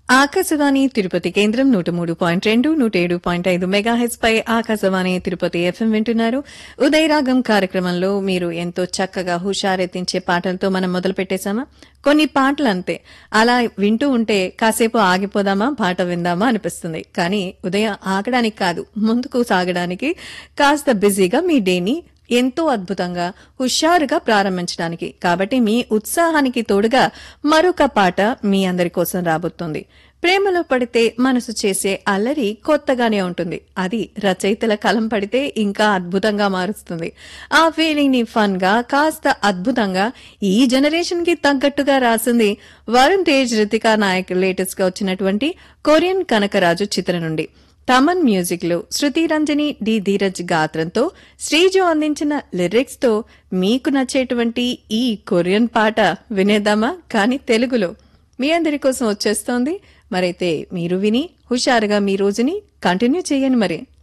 ఆకాశవాణి తిరుపతి కేంద్రం నూట మూడు పాయింట్ రెండు నూట ఏడు పాయింట్ ఐదు మెగాహెచ్ పై ఆకాశవాణి తిరుపతి ఎఫ్ఎం వింటున్నారు ఉదయరాగం కార్యక్రమంలో మీరు ఎంతో చక్కగా హుషారెత్తించే పాటలతో మనం మొదలు పెట్టేశామా కొన్ని పాటలు అంతే అలా వింటూ ఉంటే కాసేపు ఆగిపోదామా పాట విందామా అనిపిస్తుంది కానీ ఉదయం ఆగడానికి కాదు ముందుకు సాగడానికి కాస్త బిజీగా మీ డేని ఎంతో అద్భుతంగా హుషారుగా ప్రారంభించడానికి కాబట్టి మీ ఉత్సాహానికి తోడుగా మరొక పాట మీ అందరి కోసం రాబోతుంది ప్రేమలో పడితే మనసు చేసే అల్లరి కొత్తగానే ఉంటుంది అది రచయితల కలం పడితే ఇంకా అద్భుతంగా మారుస్తుంది ఆ ఫీలింగ్ ని ఫన్ గా కాస్త అద్భుతంగా ఈ జనరేషన్ కి తగ్గట్టుగా రాసింది వరుణ్ తేజ్ రితికా నాయక్ లేటెస్ట్ గా వచ్చినటువంటి కొరియన్ కనకరాజు చిత్రం నుండి తమన్ మ్యూజిక్ లో శృతి రంజని డి ధీరజ్ గాత్రంతో శ్రీజు అందించిన లిరిక్స్ తో మీకు నచ్చేటువంటి ఈ కొరియన్ పాట వినేద్దామా కానీ తెలుగులో మీ అందరి కోసం వచ్చేస్తోంది మరైతే మీరు విని హుషారుగా మీ రోజుని కంటిన్యూ చేయండి మరి